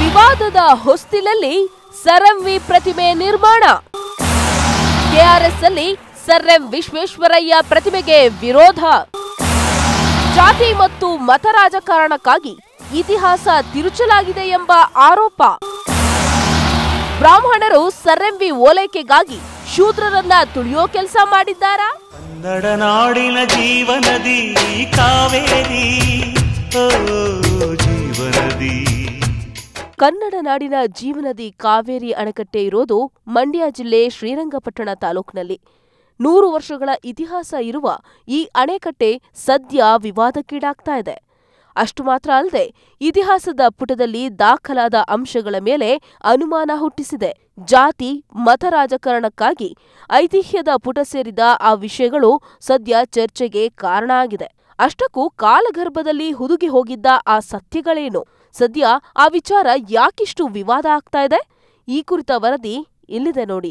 ವಿವಾದದ ಹೊಸ್ತಿಲಲ್ಲಿ sir M V ಪ್ರತಿಮೆ ನಿರ್ಮಾಣ ಕೆಆರ್ಎಸ್ ಅಲ್ಲಿ ಸರ್ ಎಂ ವಿಶ್ವೇಶ್ವರಯ್ಯ ಪ್ರತಿಮೆಗೆ ವಿರೋಧ ಜಾತಿ ಮತ್ತು ಮತ ರಾಜಕಾರಣಕ್ಕಾಗಿ ಇತಿಹಾಸ ತಿರುಚಲಾಗಿದೆ ಎಂಬ ಆರೋಪ ಬ್ರಾಹ್ಮಣರು ಸರ್ ಎಂ ವಿ ಓಲೈಕೆಗಾಗಿ ಶೂದ್ರರನ್ನ ತುಳಿಯೋ ಕೆಲಸ ಮಾಡಿದ್ದಾರಾ ಕನ್ನಡ ನಾಡಿನ ಜೀವನದಿ ಕಾವೇರಿ ಓ ಜೀವನದಿ ಕನ್ನಡ ನಾಡಿನ ಜೀವನದಿ ಕಾವೇರಿ ಅಣೆಕಟ್ಟೆ ಇರೋದು ಮಂಡ್ಯ ಜಿಲ್ಲೆ ಶ್ರೀರಂಗಪಟ್ಟಣ ತಾಲೂಕಿನಲ್ಲಿ ನೂರು ವರ್ಷಗಳ ಇತಿಹಾಸ ಇರುವ ಈ ಅಣೆಕಟ್ಟೆ ಸದ್ಯ ವಿವಾದಕ್ಕೀಡಾಗ್ತಾ ಇದೆ ಅಷ್ಟು ಮಾತ್ರ ಅಲ್ಲದೆ ಇತಿಹಾಸದ ಪುಟದಲ್ಲಿ ದಾಖಲಾದ ಅಂಶಗಳ ಮೇಲೆ ಅನುಮಾನ ಹುಟ್ಟಿಸಿದೆ ಜಾತಿ ಮತ ರಾಜಕಾರಣಕ್ಕಾಗಿ ಐತಿಹ್ಯದ ಪುಟ ಸೇರಿದ ಆ ವಿಷಯಗಳು ಸದ್ಯ ಚರ್ಚೆಗೆ ಕಾರಣ ಆಗಿದೆ ಅಷ್ಟಕ್ಕೂ ಕಾಲಗರ್ಭದಲ್ಲಿ ಹುದುಗಿ ಹೋಗಿದ್ದ ಆ ಸತ್ಯಗಳೇನು ಸದ್ಯ ಆ ವಿಚಾರ ಯಾಕಿಷ್ಟು ವಿವಾದ ಆಗ್ತಾ ಇದೆ ಈ ಕುರಿತ ವರದಿ ಇಲ್ಲಿದೆ ನೋಡಿ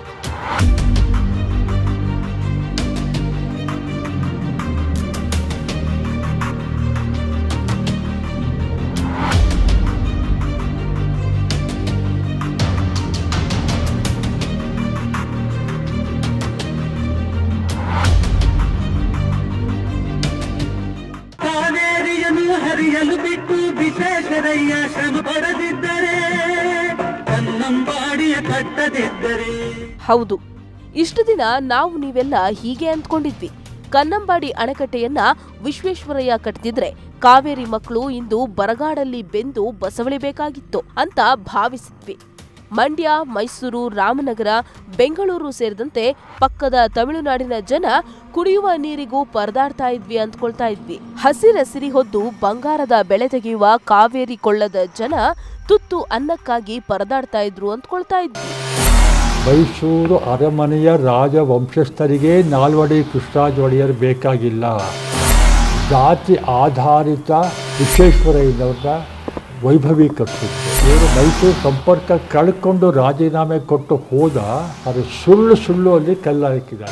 ಕಾವೇರಿಯನ್ನು ಹರಿಯಲು ಬಿಟ್ಟು ವಿಶ್ವೇಶ್ವರಯ್ಯ ಶ್ರಮ ಪಡದಿದ್ದರೆ ಕನ್ನಂಬಾಡಿಯ ಕಟ್ಟದಿದ್ದರೆ ಹೌದು ಇಷ್ಟು ದಿನ ನಾವು ನೀವೆಲ್ಲ ಹೀಗೆ ಅಂದ್ಕೊಂಡಿದ್ವಿ ಕನ್ನಂಬಾಡಿ ಅಣೆಕಟ್ಟೆಯನ್ನ ವಿಶ್ವೇಶ್ವರಯ್ಯ ಕಟ್ತಿದ್ರೆ ಕಾವೇರಿ ಮಕ್ಕಳು ಇಂದು ಬರಗಾಡಲ್ಲಿ ಬೆಂದು ಬಸವಳಿಬೇಕಾಗಿತ್ತು ಅಂತ ಭಾವಿಸಿದ್ವಿ ಮಂಡ್ಯ ಮೈಸೂರು ರಾಮನಗರ ಬೆಂಗಳೂರು ಸೇರಿದಂತೆ ಪಕ್ಕದ ತಮಿಳುನಾಡಿನ ಜನ ಕುಡಿಯುವ ನೀರಿಗೂ ಪರದಾಡ್ತಾ ಇದ್ವಿ ಅಂದ್ಕೊಳ್ತಾ ಇದ್ವಿ ಹಸಿರಸಿರಿ ಹೊದ್ದು ಬಂಗಾರದ ಬೆಳೆ ತೆಗೆಯುವ ಕಾವೇರಿ ಕೊಳ್ಳದ ಜನ ತುತ್ತು ಅನ್ನಕ್ಕಾಗಿ ಪರದಾಡ್ತಾ ಇದ್ರು ಅಂದ್ಕೊಳ್ತಾ ಇದ್ವಿ ಮೈಸೂರು ಅರಮನೆಯ ರಾಜವಂಶಸ್ಥರಿಗೆ ನಾಲ್ವಡಿ ಕೃಷ್ಣರಾಜ ಒಡೆಯರ್ ಬೇಕಾಗಿಲ್ಲ ಜಾತಿ ಆಧಾರಿತ ವಿಶ್ವೇಶ್ವರಯ್ಯನವ್ರನ್ನ ವೈಭವೀಕರಿಸಿದ್ರು ಇವರು ಮೈಸೂರು ಸಂಪರ್ಕ ಕಳ್ಕೊಂಡು ರಾಜೀನಾಮೆ ಕೊಟ್ಟು ಹೋದ ಅದು ಸುಳ್ಳು ಸುಳ್ಳು ಅಲ್ಲಿ ಕಲ್ಲ ಹಾಕಿದ್ದಾರೆ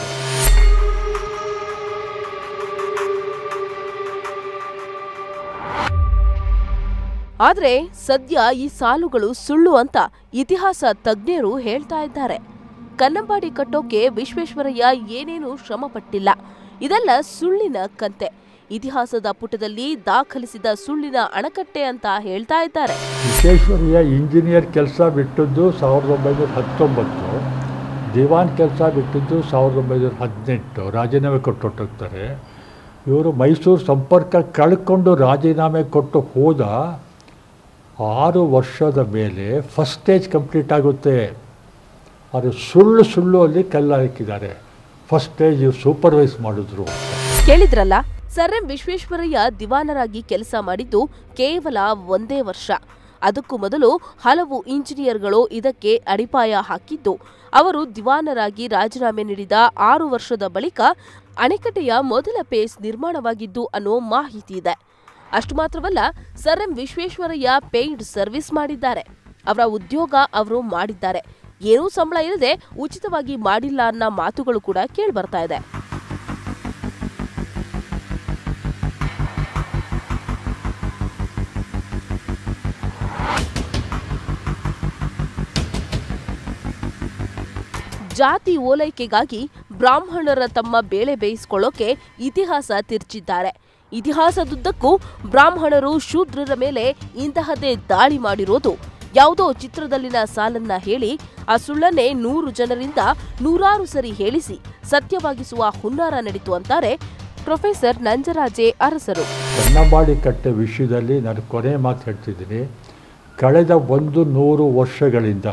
ಆದ್ರೆ ಸದ್ಯ ಈ ಸಾಲುಗಳು ಸುಳ್ಳು ಅಂತ ಇತಿಹಾಸ ತಜ್ಞರು ಹೇಳ್ತಾ ಇದ್ದಾರೆ ಕನ್ನಂಬಾಡಿ ಕಟ್ಟೋಕೆ ವಿಶ್ವೇಶ್ವರಯ್ಯ ಏನೇನು ಶ್ರಮ ಪಟ್ಟಿಲ್ಲ ಇದೆಲ್ಲ ಸುಳ್ಳಿನ ಕಂತೆ ಇತಿಹಾಸದ ಪುಟದಲ್ಲಿ ದಾಖಲಿಸಿದ ಸುಳ್ಳಿನ ಅಣಕಟ್ಟೆ ಅಂತ ಹೇಳ್ತಾ ಇದ್ದಾರೆ ವಿಶ್ವೇಶ್ವರಯ್ಯ ಇಂಜಿನಿಯರ್ ಕೆಲಸ ಬಿಟ್ಟದ್ದು ಸಾವಿರದ ಒಂಬೈನೂರ ಹತ್ತೊಂಬತ್ತು ದಿವಾನ್ ಕೆಲಸ ಬಿಟ್ಟಿದ್ದು ಸಾವಿರದ ಒಂಬೈನೂರ ಹದಿನೆಂಟು ರಾಜೀನಾಮೆ ಕೊಟ್ಟು ಹೊರಟೋಗ್ತಾರೆ ಇವರು ಮೈಸೂರು ಸಂಪರ್ಕ ಕಳ್ಕೊಂಡು ರಾಜೀನಾಮೆ ಕೊಟ್ಟು ಹೋದ ಆರು ವರ್ಷದ ಮೇಲೆ ಫಸ್ಟ್ ಸ್ಟೇಜ್ ಕಂಪ್ಲೀಟ್ ಆಗುತ್ತೆ ಅದು ಸುಳ್ಳು ಸುಳ್ಳು ಅಲ್ಲಿ ಕಲ್ಲ ಹಾಕಿದ್ದಾರೆ ಫಸ್ಟ್ ಸ್ಟೇಜ್ ಇವ್ರು ಸೂಪರ್ವೈಸ್ ಮಾಡಿದ್ರು ಕೇಳಿದ್ರಲ್ಲ ಸರ್ ಎಂ ವಿಶ್ವೇಶ್ವರಯ್ಯ ದಿವಾನರಾಗಿ ಕೆಲಸ ಮಾಡಿದ್ದು ಕೇವಲ ಒಂದೇ ವರ್ಷ ಅದಕ್ಕೂ ಮೊದಲು ಹಲವು ಇಂಜಿನಿಯರ್ಗಳು ಇದಕ್ಕೆ ಅಡಿಪಾಯ ಹಾಕಿದ್ದು ಅವರು ದಿವಾನರಾಗಿ ರಾಜೀನಾಮೆ ನೀಡಿದ ಆರು ವರ್ಷದ ಬಳಿಕ ಅಣೆಕಟ್ಟೆಯ ಮೊದಲ ಪೇಸ್ ನಿರ್ಮಾಣವಾಗಿದ್ದು ಅನ್ನೋ ಮಾಹಿತಿ ಇದೆ ಅಷ್ಟು ಮಾತ್ರವಲ್ಲ sir M Visvesvaraya paid service ಮಾಡಿದ್ದಾರೆ ಅವರ ಉದ್ಯೋಗ ಅವರು ಮಾಡಿದ್ದಾರೆ ಏನೂ ಸಂಬಳ ಇಲ್ಲದೆ ಉಚಿತವಾಗಿ ಮಾಡಿಲ್ಲ ಅನ್ನೋ ಮಾತುಗಳು ಕೂಡ ಕೇಳ್ಬರ್ತಾ ಇದೆ ಜಾತಿ ಓಲೈಕೆಗಾಗಿ ಬ್ರಾಹ್ಮಣರ ತಮ್ಮ ಬೇಳೆ ಬೇಯಿಸ್ಕೊಳ್ಳೋಕೆ ಇತಿಹಾಸ ತಿರ್ಚಿದ್ದಾರೆ ಇತಿಹಾಸದುದ್ದಕ್ಕೂ ಬ್ರಾಹ್ಮಣರು ಶೂದ್ರರ ಮೇಲೆ ಇಂತಹದ್ದೇ ದಾಳಿ ಮಾಡಿರೋದು ಯಾವುದೋ ಚಿತ್ರದಲ್ಲಿನ ಸಾಲನ್ನ ಹೇಳಿ ಆ ಸುಳ್ಳನ್ನೇ ನೂರು ಜನರಿಂದ ನೂರಾರು ಸರಿ ಹೇಳಿಸಿ ಸತ್ಯವಾಗಿಸುವ ಹುನ್ನಾರ ನಡೀತು ಅಂತಾರೆ ಪ್ರೊಫೆಸರ್ ನಂಜರಾಜೆ ಅರಸರು ಕನ್ನಂಬಾಡಿ ಕಟ್ಟೆ ವಿಷಯದಲ್ಲಿ ನಾನು ಕೊನೆ ಮಾತು ಹೇಳ್ತಿದ್ದೀನಿ ಕಳೆದ ಒಂದು ನೂರು ವರ್ಷಗಳಿಂದ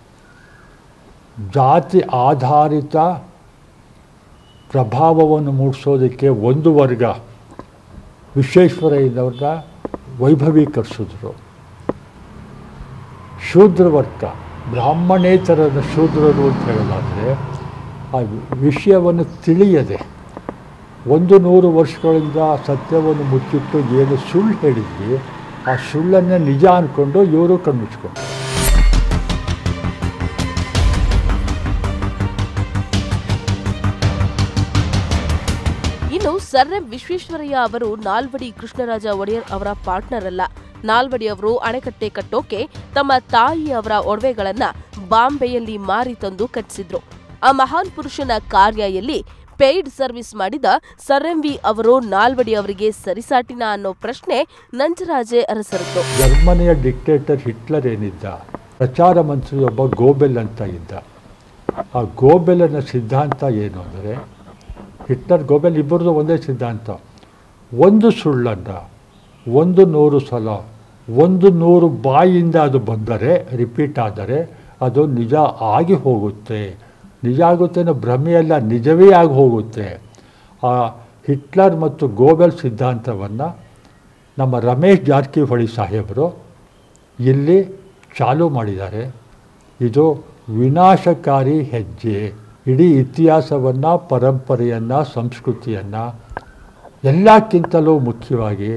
ಜಾತಿ ಆಧಾರಿತ ಪ್ರಭಾವವನ್ನು ಮೂಡಿಸೋದಕ್ಕೆ ಒಂದು ವರ್ಗ ವಿಶ್ವೇಶ್ವರಯ್ಯನವ್ರನ್ನ ವೈಭವೀಕರಿಸಿದ್ರು ಶೂದ್ರ ವರ್ಗ ಬ್ರಾಹ್ಮಣೇತರನ ಶೂದ್ರರು ಅಂತ ಹೇಳೋದಾದರೆ ಆ ವಿಷಯವನ್ನು ತಿಳಿಯದೆ ಒಂದು ನೂರು ವರ್ಷಗಳಿಂದ ಆ ಸತ್ಯವನ್ನು ಮುಚ್ಚಿಟ್ಟು ಏನು ಸುಳ್ಳು ಹೇಳಿದ್ವಿ ಆ ಸುಳ್ಳನ್ನೇ ನಿಜ ಅಂದ್ಕೊಂಡು ಇವರು ಕಣ್ಮುಚ್ಕೊಂಡು ಇನ್ನು ಸರ್ ಎಂ ವಿಶ್ವೇಶ್ವರಯ್ಯ ಅವರು ನಾಲ್ವಡಿ ಕೃಷ್ಣರಾಜ ಒಡೆಯರ್ ಅವರ ಪಾರ್ಟ್ನರ್ ಅಲ್ಲ ನಾಲ್ವಡಿ ಅವರು ಅಣೆಕಟ್ಟೆ ಕಟ್ಟೋಕೆ ತಮ್ಮ ತಾಯಿಯವರ ಒಡವೆಗಳನ್ನ ಬಾಂಬೆಯಲ್ಲಿ ಮಾರಿ ತಂದು ಕಟ್ಟಿಸಿದ್ರು ಆ ಮಹಾನ್ ಪುರುಷನ ಕಾರ್ಯ ಎಲ್ಲಿ ಪೇಯ್ಡ್ ಸರ್ವಿಸ್ ಮಾಡಿದ ಸರ್ ಎಂ ವಿ ಅವರು ನಾಲ್ವಡಿ ಅವರಿಗೆ ಸರಿಸಾಟಿನ ಅನ್ನೋ ಪ್ರಶ್ನೆ ನಂಜರಾಜೆ ಅರಸರದ್ದು ಜರ್ಮನಿಯ ಡಿಕ್ಟೇಟರ್ ಹಿಟ್ಲರ್ ಏನಿದ್ದ ಪ್ರಚಾರ ಮಂತ್ರಿ ಒಬ್ಬ ಗೋಬೆಲ್ ಅಂತ ಇದ್ದ ಆ ಗೋಬೆಲನ ಸಿದ್ಧಾಂತ ಏನು ಅಂದರೆ ಹಿಟ್ಲರ್ ಗೋಬೆಲ್ ಇಬ್ಬರದು ಒಂದೇ ಸಿದ್ಧಾಂತ ಒಂದು ಸುಳ್ಳನ್ನು ಒಂದು ನೂರು ಸಲ ಒಂದು ನೂರು ಬಾಯಿಯಿಂದ ಅದು ಬಂದರೆ ರಿಪೀಟ್ ಆದರೆ ಅದು ನಿಜ ಆಗಿ ಹೋಗುತ್ತೆ ನಿಜ ಆಗುತ್ತೆ ಅನ್ನೋ ಭ್ರಮೆಯಲ್ಲ ನಿಜವೇ ಆಗಿ ಹೋಗುತ್ತೆ ಆ ಹಿಟ್ಲರ್ ಮತ್ತು ಗೋಬೆಲ್ ಸಿದ್ಧಾಂತವನ್ನು ನಮ್ಮ ರಮೇಶ್ ಜಾರಕಿಹೊಳಿ ಸಾಹೇಬರು ಇಲ್ಲಿ ಚಾಲೂ ಮಾಡಿದ್ದಾರೆ ಇದು ವಿನಾಶಕಾರಿ ಹೆಜ್ಜೆ ಇಡೀ ಇತಿಹಾಸವನ್ನು ಪರಂಪರೆಯನ್ನು ಸಂಸ್ಕೃತಿಯನ್ನು ಎಲ್ಲಕ್ಕಿಂತಲೂ ಮುಖ್ಯವಾಗಿ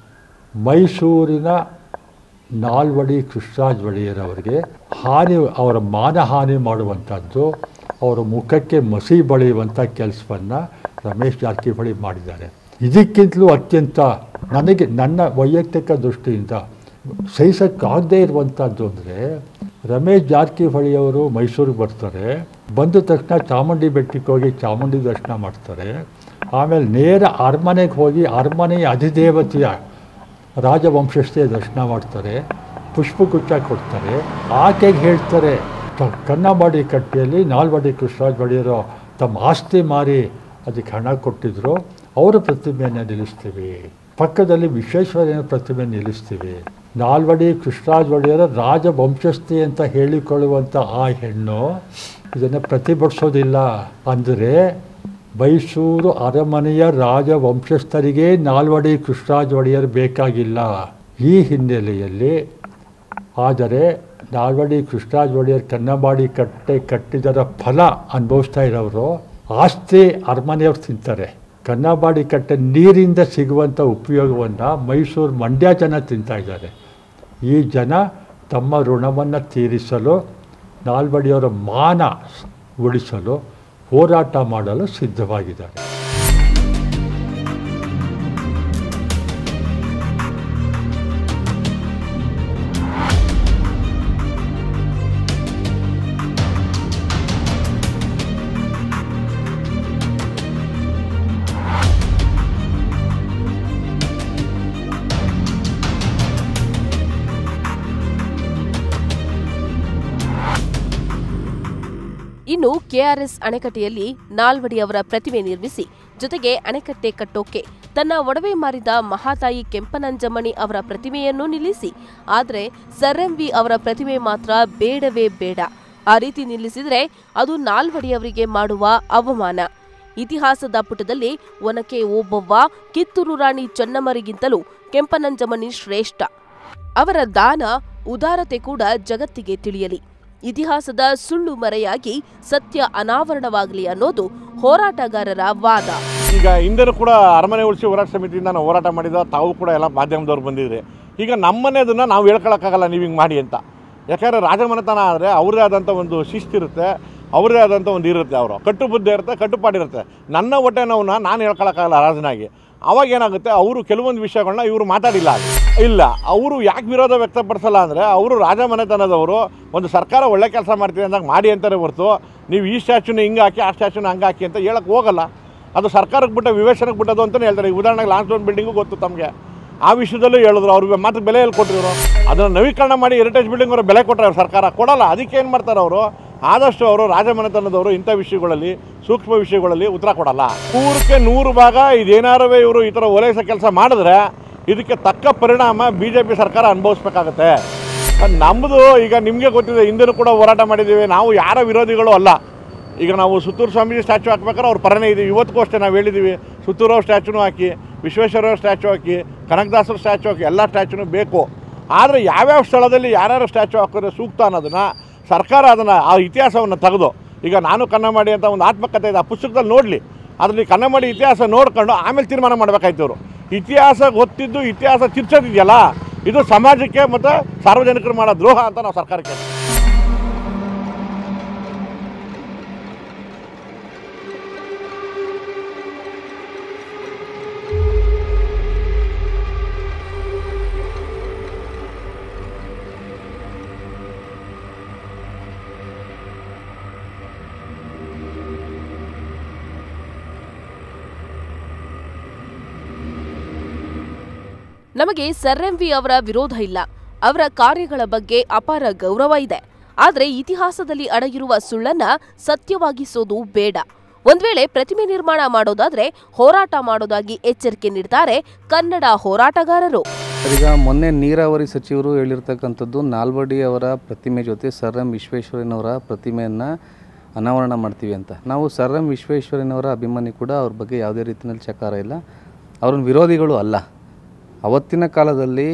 ಮೈಸೂರಿನ ನಾಲ್ವಡಿ ಕೃಷ್ಣರಾಜ್ ಒಡೆಯರವರಿಗೆ ಹಾನಿ ಅವರ ಮಾನಹಾನಿ ಮಾಡುವಂಥದ್ದು ಅವರ ಮುಖಕ್ಕೆ ಮಸಿ ಬಳಿಯುವಂಥ ಕೆಲಸವನ್ನು ರಮೇಶ್ ಜಾರಕಿಹೊಳಿ ಮಾಡಿದ್ದಾರೆ ಇದಕ್ಕಿಂತಲೂ ಅತ್ಯಂತ ನನಗೆ ನನ್ನ ವೈಯಕ್ತಿಕ ದೃಷ್ಟಿಯಿಂದ ಸಹಿಸಕ್ಕಾಗದೇ ಇರುವಂಥದ್ದು ಅಂದರೆ ರಮೇಶ್ ಜಾರಕಿಹೊಳಿಯವರು ಮೈಸೂರಿಗೆ ಬರ್ತಾರೆ ಬಂದ ತಕ್ಷಣ ಚಾಮುಂಡಿ ಬೆಟ್ಟಕ್ಕೆ ಹೋಗಿ ಚಾಮುಂಡಿ ದರ್ಶನ ಮಾಡ್ತಾರೆ ಆಮೇಲೆ ನೇರ ಅರಮನೆಗೆ ಹೋಗಿ ಅರಮನೆಯ ಅಧಿದೇವತೆಯ ರಾಜವಂಶಸ್ಥೆ ದರ್ಶನ ಮಾಡ್ತಾರೆ ಪುಷ್ಪಗುಚ್ಛ ಕೊಡ್ತಾರೆ ಆಕೆಗೆ ಹೇಳ್ತಾರೆ ತ- ಕನ್ನಂಬಾಡಿ ಕಟ್ಟೆಯಲ್ಲಿ ನಾಲ್ವಡಿ ಕೃಷ್ಣರಾಜ್ ಒಡೆಯರು ತಮ್ಮ ಆಸ್ತಿ ಮಾರಿ ಅದಕ್ಕೆ ಹಣ ಕೊಟ್ಟಿದ್ರು ಅವರ ಪ್ರತಿಮೆಯನ್ನು ನಿಲ್ಲಿಸ್ತೀವಿ ಪಕ್ಕದಲ್ಲಿ ವಿಶ್ವೇಶ್ವರಯ್ಯನ ಪ್ರತಿಮೆ ನಿಲ್ಲಿಸ್ತೀವಿ ನಾಲ್ವಡಿ ಕೃಷ್ಣರಾಜ್ ಒಡೆಯರ ರಾಜವಂಶಸ್ಥೆ ಅಂತ ಹೇಳಿಕೊಳ್ಳುವಂಥ ಆ ಹೆಣ್ಣು ಇದನ್ನು ಪ್ರತಿಭಟಿಸೋದಿಲ್ಲ ಅಂದರೆ ಮೈಸೂರು ಅರಮನೆಯ ರಾಜವಂಶಸ್ಥರಿಗೆ ನಾಲ್ವಡಿ ಕೃಷ್ಣರಾಜ ಒಡೆಯರ್ ಬೇಕಾಗಿಲ್ಲ ಈ ಹಿನ್ನೆಲೆಯಲ್ಲಿ ಆದರೆ ನಾಲ್ವಡಿ ಕೃಷ್ಣರಾಜ ಒಡೆಯರ್ ಕನ್ನಂಬಾಡಿ ಕಟ್ಟೆ ಕಟ್ಟಿದರ ಫಲ ಅನುಭವಿಸ್ತಾ ಇರೋರು ಆಸ್ತಿ ಅರಮನೆಯವ್ರು ತಿಂತಾರೆ ಕನ್ನಂಬಾಡಿ ಕಟ್ಟೆ ನೀರಿಂದ ಸಿಗುವಂಥ ಉಪಯೋಗವನ್ನು ಮೈಸೂರು ಮಂಡ್ಯ ಜನ ತಿಂತಾ ಇದ್ದಾರೆ ಈ ಜನ ತಮ್ಮ ಋಣವನ್ನು ತೀರಿಸಲು ನಾಲ್ವಡಿಯವರ ಮಾನ ಉಳಿಸಲು ಹೋರಾಟ ಮಾಡಲು ಸಿದ್ಧವಾಗಿದ್ದಾರೆ ಇನ್ನು ಕೆಆರ್ಎಸ್ ಅಣೆಕಟ್ಟೆಯಲ್ಲಿ ನಾಲ್ವಡಿ ಅವರ ಪ್ರತಿಮೆ ನಿರ್ಮಿಸಿ ಜೊತೆಗೆ ಅಣೆಕಟ್ಟೆ ಕಟ್ಟೋಕೆ ತನ್ನ ಒಡವೆ ಮಾರಿದ ಮಹಾತಾಯಿ ಕೆಂಪನಂಜಮ್ಮಣಿ ಅವರ ಪ್ರತಿಮೆಯನ್ನು ನಿಲ್ಲಿಸಿ ಆದರೆ ಸರ್ ಎಂ ವಿ ಅವರ ಪ್ರತಿಮೆ ಮಾತ್ರ ಬೇಡವೇ ಬೇಡ ಆ ರೀತಿ ನಿಲ್ಲಿಸಿದರೆ ಅದು ನಾಲ್ವಡಿಯವರಿಗೆ ಮಾಡುವ ಅವಮಾನ ಇತಿಹಾಸದ ಪುಟದಲ್ಲಿ ಒನಕೆ ಓಬವ್ವ ಕಿತ್ತೂರು ರಾಣಿ ಚೆನ್ನಮ್ಮರಿಗಿಂತಲೂ ಕೆಂಪನಂಜಮ್ಮನಿ ಶ್ರೇಷ್ಠ ಅವರ ದಾನ ಉದಾರತೆ ಕೂಡ ಜಗತ್ತಿಗೆ ತಿಳಿಯಲಿ ಇತಿಹಾಸದ ಸುಳ್ಳು ಮರೆಯಾಗಿ ಸತ್ಯ ಅನಾವರಣವಾಗಲಿ ಅನ್ನೋದು ಹೋರಾಟಗಾರರ ವಾದ ಈಗ ಹಿಂದೆನೂ ಕೂಡ ಅರಮನೆ ಉಳಿಸಿ ಹೋರಾಟ ಸಮಿತಿಯಿಂದ ನಾವು ಹೋರಾಟ ಮಾಡಿದ ತಾವು ಕೂಡ ಎಲ್ಲ ಮಾಧ್ಯಮದವ್ರು ಬಂದಿದ್ರಿ ಈಗ ನಮ್ಮನೆದನ್ನು ನಾವು ಹೇಳ್ಕೊಳಕ್ಕಾಗಲ್ಲ ನೀವು ಹಿಂಗೆ ಮಾಡಿ ಅಂತ ಯಾಕಂದರೆ ರಾಜಮನೆತನ ಆದರೆ ಅವ್ರದೇ ಆದಂಥ ಒಂದು ಶಿಸ್ತಿರುತ್ತೆ ಅವ್ರದೇ ಆದಂಥ ಒಂದು ಇರುತ್ತೆ ಅವರು ಕಟ್ಟುಬುದ್ಧಿ ಇರುತ್ತೆ ಕಟ್ಟುಪಾಡಿರುತ್ತೆ ನನ್ನ ಹೊಟ್ಟೆ ನೋವನ್ನ ನಾನು ಹೇಳ್ಕೊಳಕ್ಕಾಗಲ್ಲ ರಾಜನಾಗಿ ಅವಾಗ ಏನಾಗುತ್ತೆ ಅವರು ಕೆಲವೊಂದು ವಿಷಯಗಳನ್ನ ಇವರು ಮಾತಾಡಿಲ್ಲ ಅಲ್ಲಿ. ಇಲ್ಲ ಅವರು ಯಾಕೆ ವಿರೋಧ ವ್ಯಕ್ತಪಡಿಸಲ್ಲ ಅಂದರೆ ಅವರು ರಾಜಮನೆತನದವರು ಒಂದು ಸರ್ಕಾರ ಒಳ್ಳೆ ಕೆಲಸ ಮಾಡ್ತೀವಿ ಅಂದಾಗ ಮಾಡಿ ಅಂತಾರೆ ಹೊರತು ನೀವು ಈ ಸ್ಟ್ಯಾಚ್ಯೂನ ಹಿಂಗೆ ಹಾಕಿ ಆ ಸ್ಟ್ಯಾಚ್ಯೂನ ಹಂಗೆ ಹಾಕಿ ಅಂತ ಹೇಳಕ್ಕೆ ಹೋಗಲ್ಲ ಅದು ಸರ್ಕಾರಕ್ಕೆ ಬಿಟ್ಟ ವಿವೇಚನೆಗೆ ಬಿಟ್ಟದು ಅಂತಲೇ ಹೇಳ್ತಾರೆ ಈಗ ಉದಾಹರಣೆಗೆ ಲಾನ್ಸ್ಡೌನ್ ಬಿಲ್ಡಿಂಗು ಗೊತ್ತು ತಮಗೆ ಆ ವಿಷಯದಲ್ಲೂ ಹೇಳಿದ್ರು ಅವ್ರಿಗೆ ಮಾತ್ರ ಬೆಲೆ ಎಲ್ಲಿ ಕೊಟ್ಟಿದ್ರು ಅದನ್ನು ನವೀಕರಣ ಮಾಡಿ ಹೆರಿಟೇಜ್ ಬಿಲ್ಡಿಂಗ್ ಅವರು ಬೆಲೆ ಕೊಟ್ಟರೆ ಅವ್ರು ಸರ್ಕಾರ ಕೊಡಲ್ಲ ಅದಕ್ಕೆ ಏನು ಮಾಡ್ತಾರೆ ಅವರು ಆದಷ್ಟು ಅವರು ರಾಜಮನೆತನದವರು ಇಂಥ ವಿಷಯಗಳಲ್ಲಿ ಸೂಕ್ಷ್ಮ ವಿಷಯಗಳಲ್ಲಿ ಉತ್ತರ ಕೊಡಲ್ಲ ನೂರಕ್ಕೆ ನೂರು ಭಾಗ ಇದೇನಾರವೇ ಇವರು ಈ ಥರ ಓಲೈಸೋ ಕೆಲಸ ಮಾಡಿದ್ರೆ ಇದಕ್ಕೆ ತಕ್ಕ ಪರಿಣಾಮ ಬಿ ಜೆ ಪಿ ಸರ್ಕಾರ ಅನುಭವಿಸ್ಬೇಕಾಗತ್ತೆ ನಮ್ಮದು ಈಗ ನಿಮಗೆ ಗೊತ್ತಿದೆ ಹಿಂದೆನೂ ಕೂಡ ಹೋರಾಟ ಮಾಡಿದ್ದೀವಿ ನಾವು ಯಾರ ವಿರೋಧಿಗಳು ಅಲ್ಲ ಈಗ ನಾವು ಸುತ್ತೂರು ಸ್ವಾಮೀಜಿ ಸ್ಟ್ಯಾಚು ಹಾಕ್ಬೇಕಾದ್ರೆ ಅವ್ರ ಪರನೇ ಇದೀವಿ ಇವತ್ತಿಗೂ ಅಷ್ಟೇ ನಾವು ಹೇಳಿದ್ದೀವಿ ಸುತ್ತೂರು ಅವ್ರ ಸ್ಟ್ಯಾಚುನೂ ಹಾಕಿ ವಿಶ್ವೇಶ್ವರ ಸ್ಟ್ಯಾಚು ಹಾಕಿ ಕನಕದಾಸರ ಸ್ಟ್ಯಾಚು ಹಾಕಿ ಎಲ್ಲ ಸ್ಟ್ಯಾಚುನೂ ಬೇಕು ಆದರೆ ಯಾವ್ಯಾವ ಸ್ಥಳದಲ್ಲಿ ಯಾರ್ಯಾರು ಸ್ಟ್ಯಾಚು ಹಾಕಿದ್ರೆ ಸೂಕ್ತ ಅನ್ನೋದನ್ನು ಸರ್ಕಾರ ಅದನ್ನು ಆ ಇತಿಹಾಸವನ್ನು ತೆಗೆದು ಈಗ ನಾನು ಕನ್ನಂಬಾಡಿ ಅಂತ ಒಂದು ಆತ್ಮಕಥೆ ಇದೆ ಆ ಪುಸ್ತಕದಲ್ಲಿ ನೋಡಲಿ ಅದರಲ್ಲಿ ಕನ್ನಂಬಾಡಿ ಇತಿಹಾಸ ನೋಡ್ಕೊಂಡು ಆಮೇಲೆ ತೀರ್ಮಾನ ಮಾಡಬೇಕಾಯ್ತು ಇವರು ಇತಿಹಾಸ ಗೊತ್ತಿದ್ದು ಇತಿಹಾಸ ತಿರ್ಚೋದಿದೆಯಲ್ಲ ಇದು ಸಮಾಜಕ್ಕೆ ಮತ್ತು ಸಾರ್ವಜನಿಕರು ಮಾಡೋ ದ್ರೋಹ ಅಂತ ನಾವು ಸರ್ಕಾರಕ್ಕೆ ಹೇಳ್ತೀವಿ. ನಮಗೆ ಸರ್ ಎಂವಿ ಅವರ ವಿರೋಧ ಇಲ್ಲ ಅವರ ಕಾರ್ಯಗಳ ಬಗ್ಗೆ ಅಪಾರ ಗೌರವ ಇದೆ ಆದ್ರೆ ಇತಿಹಾಸದಲ್ಲಿ ಅಡಗಿರುವ ಸುಳ್ಳನ್ನ ಸತ್ಯವಾಗಿಸೋದು ಬೇಡ ಒಂದ್ ವೇಳೆ ಪ್ರತಿಮೆ ನಿರ್ಮಾಣ ಮಾಡೋದಾದ್ರೆ ಹೋರಾಟ ಮಾಡೋದಾಗಿ ಎಚ್ಚರಿಕೆ ನೀಡ್ತಾರೆ ಕನ್ನಡ ಹೋರಾಟಗಾರರು ಈಗ ಮೊನ್ನೆ ನೀರಾವರಿ ಸಚಿವರು ಹೇಳಿರ್ತಕ್ಕಂಥದ್ದು ನಾಲ್ವಡಿ ಅವರ ಪ್ರತಿಮೆ ಜೊತೆ ಸರ್ ಎಂ ವಿಶ್ವೇಶ್ವರಯ್ಯನವರ ಪ್ರತಿಮೆಯನ್ನು ಅನಾವರಣ ಮಾಡ್ತೀವಿ ಅಂತ ನಾವು ಸರ್ ಎಂ ವಿಶ್ವೇಶ್ವರಯ್ಯನವರ ಅಭಿಮಾನಿ ಕೂಡ ಅವ್ರ ಬಗ್ಗೆ ಯಾವುದೇ ರೀತಿಯಲ್ಲಿ ಚಕಾರ ಇಲ್ಲ ಅವ್ರನ್ನ ವಿರೋಧಿಗಳು ಅಲ್ಲ ಅವತ್ತಿನ ಕಾಲದಲ್ಲಿ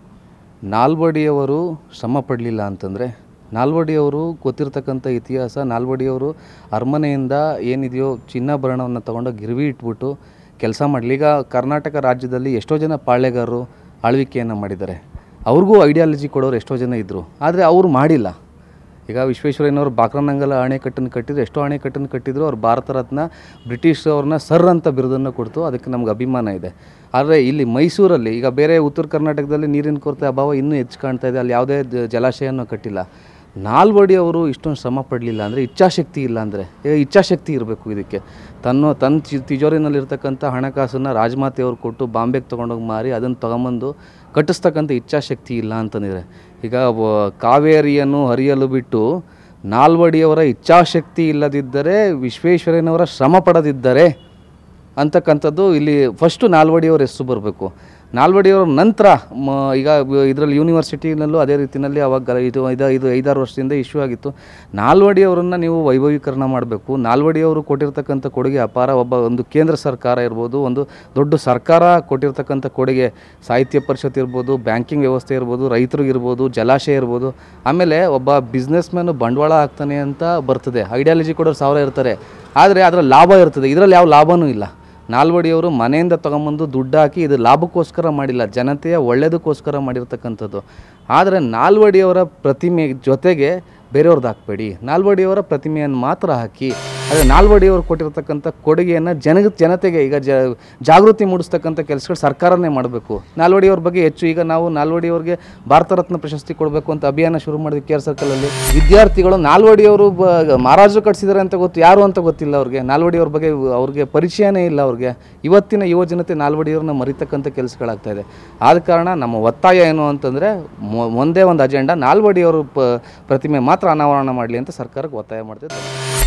ನಾಲ್ವಡಿಯವರು ಶ್ರಮ ಪಡಲಿಲ್ಲ ಅಂತಂದರೆ ನಾಲ್ವಡಿಯವರು ಗೊತ್ತಿರ್ತಕ್ಕಂಥ ಇತಿಹಾಸ ನಾಲ್ವಡಿಯವರು ಅರಮನೆಯಿಂದ ಏನಿದೆಯೋ ಚಿನ್ನಾಭರಣವನ್ನು ತಗೊಂಡು ಗಿರ್ವಿ ಇಟ್ಬಿಟ್ಟು ಕೆಲಸ ಮಾಡಲಿ ಈಗ ಕರ್ನಾಟಕ ರಾಜ್ಯದಲ್ಲಿ ಎಷ್ಟೋ ಜನ ಪಾಳೆಗಾರರು ಆಳ್ವಿಕೆಯನ್ನು ಮಾಡಿದ್ದಾರೆ ಅವ್ರಿಗೂ ಐಡಿಯಾಲಜಿ ಕೊಡೋರು ಎಷ್ಟೋ ಜನ ಇದ್ದರು ಆದರೆ ಅವರು ಮಾಡಿಲ್ಲ ಈಗ ವಿಶ್ವೇಶ್ವರಯ್ಯನವರು ಬಾಕ್ರನಂಗಲ ಅಣೆಕಟ್ಟನ್ನು ಕಟ್ಟಿದ್ರು ಎಷ್ಟೋ ಅಣೆಕಟ್ಟನ್ನು ಕಟ್ಟಿದ್ರು ಅವ್ರು ಭಾರತ ರತ್ನ ಬ್ರಿಟಿಷ್ ಅವ್ರನ್ನ ಸರ್ ಅಂತ ಬಿರುದನ್ನು ಕೊಡ್ತು ಅದಕ್ಕೆ ನಮ್ಗೆ ಅಭಿಮಾನ ಇದೆ ಆದರೆ ಇಲ್ಲಿ ಮೈಸೂರಲ್ಲಿ ಈಗ ಬೇರೆ ಉತ್ತರ ಕರ್ನಾಟಕದಲ್ಲಿ ನೀರಿನ ಕೊರತೆ ಅಭಾವ ಇನ್ನೂ ಹೆಚ್ಚು ಕಾಣ್ತಾ ಇದೆ ಅಲ್ಲಿ ಯಾವುದೇ ಜ- ಜಲಾಶಯನೂ ಕಟ್ಟಿಲ್ಲ ನಾಲ್ವಡಿ ಅವರು ಇಷ್ಟೊಂದು ಶ್ರಮ ಪಡಲಿಲ್ಲ ಅಂದರೆ ಇಚ್ಛಾಶಕ್ತಿ ಇಲ್ಲ ಅಂದರೆ ಇಚ್ಛಾಶಕ್ತಿ ಇರಬೇಕು ಇದಕ್ಕೆ ತನ್ನ ತನ್ನ ಚಿ- ತಿಜೋರಿನಲ್ಲಿರ್ತಕ್ಕಂಥ ಹಣಕಾಸನ್ನು ರಾಜಮಾತೆಯವ್ರು ಕೊಟ್ಟು ಬಾಂಬೆಗೆ ತೊಗೊಂಡೋಗಿ ಮಾರಿ ಅದನ್ನು ತೊಗೊಂಬಂದು ಕಟ್ಟಿಸ್ತಕ್ಕಂಥ ಇಚ್ಛಾಶಕ್ತಿ ಇಲ್ಲ ಅಂತಂದಿದ್ದಾರೆ ಈಗ ವ- ಕಾವೇರಿಯನ್ನು ಹರಿಯಲು ಬಿಟ್ಟು ನಾಲ್ವಡಿಯವರ ಇಚ್ಛಾಶಕ್ತಿ ಇಲ್ಲದಿದ್ದರೆ ವಿಶ್ವೇಶ್ವರಯ್ಯನವರ ಶ್ರಮ ಪಡದಿದ್ದರೆ ಅಂತಕ್ಕಂಥದ್ದು ಇಲ್ಲಿ ಫಸ್ಟು ನಾಲ್ವಡಿಯವ್ರ ಹೆಸರು ಬರಬೇಕು ನಾಲ್ವಡಿಯವ್ರ ನಂತರ ಮ ಈಗ ಇದರಲ್ಲಿ ಯೂನಿವರ್ಸಿಟಿನಲ್ಲೂ ಅದೇ ರೀತಿಯಲ್ಲಿ ಅವಾಗ ಇದು ಇದು ಇದು ಐದಾರು ವರ್ಷದಿಂದ ಇಶ್ಯೂ ಆಗಿತ್ತು ನಾಲ್ವಡಿಯವರನ್ನು ನೀವು ವೈಭವೀಕರಣ ಮಾಡಬೇಕು ನಾಲ್ವಡಿಯವರು ಕೊಟ್ಟಿರ್ತಕ್ಕಂಥ ಕೊಡುಗೆ ಅಪಾರ ಒಬ್ಬ ಒಂದು ಕೇಂದ್ರ ಸರ್ಕಾರ ಇರ್ಬೋದು ಒಂದು ದೊಡ್ಡ ಸರ್ಕಾರ ಕೊಟ್ಟಿರ್ತಕ್ಕಂಥ ಕೊಡುಗೆ ಸಾಹಿತ್ಯ ಪರಿಷತ್ ಇರ್ಬೋದು ಬ್ಯಾಂಕಿಂಗ್ ವ್ಯವಸ್ಥೆ ಇರ್ಬೋದು ರೈತರಿಗಿರ್ಬೋದು ಜಲಾಶಯ ಇರ್ಬೋದು ಆಮೇಲೆ ಒಬ್ಬ ಬಿಸ್ನೆಸ್ ಮ್ಯಾನು ಬಂಡವಾಳ ಹಾಕ್ತಾನೆ ಅಂತ ಬರ್ತದೆ ಐಡಿಯಾಲಜಿ ಕೊಡೋರು ಸಾವಿರ ಇರ್ತಾರೆ ಆದರೆ ಅದರ ಲಾಭ ಇರ್ತದೆ ಇದರಲ್ಲಿ ಯಾವ ಲಾಭನೂ ಇಲ್ಲ ನಾಲ್ವಡಿಯವರು ಮನೆಯಿಂದ ತೊಗೊಂಬಂದು ದುಡ್ಡು ಹಾಕಿ ಇದು ಲಾಭಕ್ಕೋಸ್ಕರ ಮಾಡಿಲ್ಲ ಜನತೆಯ ಒಳ್ಳೆಯದಕ್ಕೋಸ್ಕರ ಮಾಡಿರ್ತಕ್ಕಂಥದ್ದು ಆದರೆ ನಾಲ್ವಡಿಯವರ ಪ್ರತಿಮೆ ಜೊತೆಗೆ ಬೇರೆಯವ್ರದ್ದು ಹಾಕಬೇಡಿ ನಾಲ್ವಡಿಯವರ ಪ್ರತಿಮೆಯನ್ನು ಮಾತ್ರ ಹಾಕಿ ಅದೇ ನಾಲ್ವಡಿಯವರು ಕೊಟ್ಟಿರ್ತಕ್ಕಂಥ ಕೊಡುಗೆಯನ್ನು ಜನ ಜನತೆಗೆ ಈಗ ಜ ಜಾಗೃತಿ ಮೂಡಿಸ್ತಕ್ಕಂಥ ಕೆಲಸಗಳು ಸರ್ಕಾರನೇ ಮಾಡಬೇಕು ನಾಲ್ವಡಿಯವ್ರ ಬಗ್ಗೆ ಹೆಚ್ಚು ಈಗ ನಾವು ನಾಲ್ವಡಿಯವ್ರಿಗೆ ಭಾರತ ರತ್ನ ಪ್ರಶಸ್ತಿ ಕೊಡಬೇಕು ಅಂತ ಅಭಿಯಾನ ಶುರು ಮಾಡಿದ್ವಿ ಕೆ ಆರ್ ಸರ್ಕಲಲ್ಲಿ ವಿದ್ಯಾರ್ಥಿಗಳು ನಾಲ್ವಡಿಯವರು ಬ ಮಹಾರಾಜರು ಕಟ್ಸಿದ್ದಾರೆ ಅಂತ ಗೊತ್ತು ಯಾರು ಅಂತ ಗೊತ್ತಿಲ್ಲ ಅವ್ರಿಗೆ ನಾಲ್ವಡಿಯವ್ರ ಬಗ್ಗೆ ಅವ್ರಿಗೆ ಪರಿಚಯನೇ ಇಲ್ಲ ಅವ್ರಿಗೆ ಇವತ್ತಿನ ಯುವ ಜನತೆ ನಾಲ್ವಡಿಯವ್ರನ್ನ ಮರಿತಕ್ಕಂಥ ಕೆಲಸಗಳಾಗ್ತಾ ಇದೆ ಆದ ಕಾರಣ ನಮ್ಮ ಒತ್ತಾಯ ಏನು ಅಂತಂದರೆ ಒಂದೇ ಒಂದು ಅಜೆಂಡಾ ನಾಲ್ವಡಿಯವರು ಪ ಪ್ರತಿಮೆ ಮಾತ್ರ ಅನಾವರಣ ಮಾಡಲಿ ಅಂತ ಸರ್ಕಾರಕ್ಕೆ ಒತ್ತಾಯ ಮಾಡ್ತಿದ್ದೆ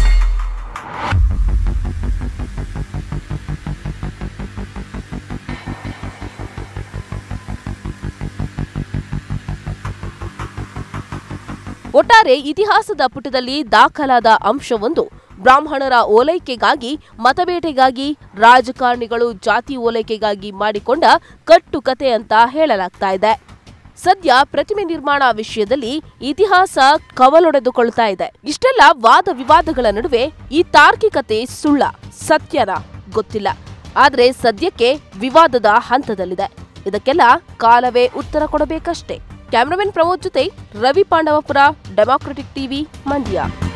ಒಟ್ಟಾರೆ ಇತಿಹಾಸದ ಪುಟದಲ್ಲಿ ದಾಖಲಾದ ಅಂಶವೊಂದು ಬ್ರಾಹ್ಮಣರ ಓಲೈಕೆಗಾಗಿ ಮತಬೇಟೆಗಾಗಿ ರಾಜಕಾರಣಿಗಳು ಜಾತಿ ಓಲೈಕೆಗಾಗಿ ಮಾಡಿಕೊಂಡ ಕಟ್ಟುಕತೆ ಅಂತ ಹೇಳಲಾಗ್ತಾ ಇದೆ ಸದ್ಯ ಪ್ರತಿಮೆ ನಿರ್ಮಾಣ ವಿಷಯದಲ್ಲಿ ಇತಿಹಾಸ ಕವಲೊಡೆದುಕೊಳ್ತಾ ಇದೆ ಇಷ್ಟೆಲ್ಲ ವಾದ ವಿವಾದಗಳ ನಡುವೆ ಈ ತಾರ್ಕಿಕತೆ ಸುಳ್ಳ ಸತ್ಯನ ಗೊತ್ತಿಲ್ಲ ಆದ್ರೆ ಸದ್ಯಕ್ಕೆ ವಿವಾದದ ಹಂತದಲ್ಲಿದೆ ಇದಕ್ಕೆಲ್ಲ ಕಾಲವೇ ಉತ್ತರ ಕೊಡಬೇಕಷ್ಟೇ ಕ್ಯಾಮರಾಮನ್ ಪ್ರಮೋದ್ ಜೊತೆ ರವಿ ಪಾಂಡವಪುರ ಡೆಮಾಕ್ರೆಟಿಕ್ ಟಿವಿ ಮಂಡ್ಯ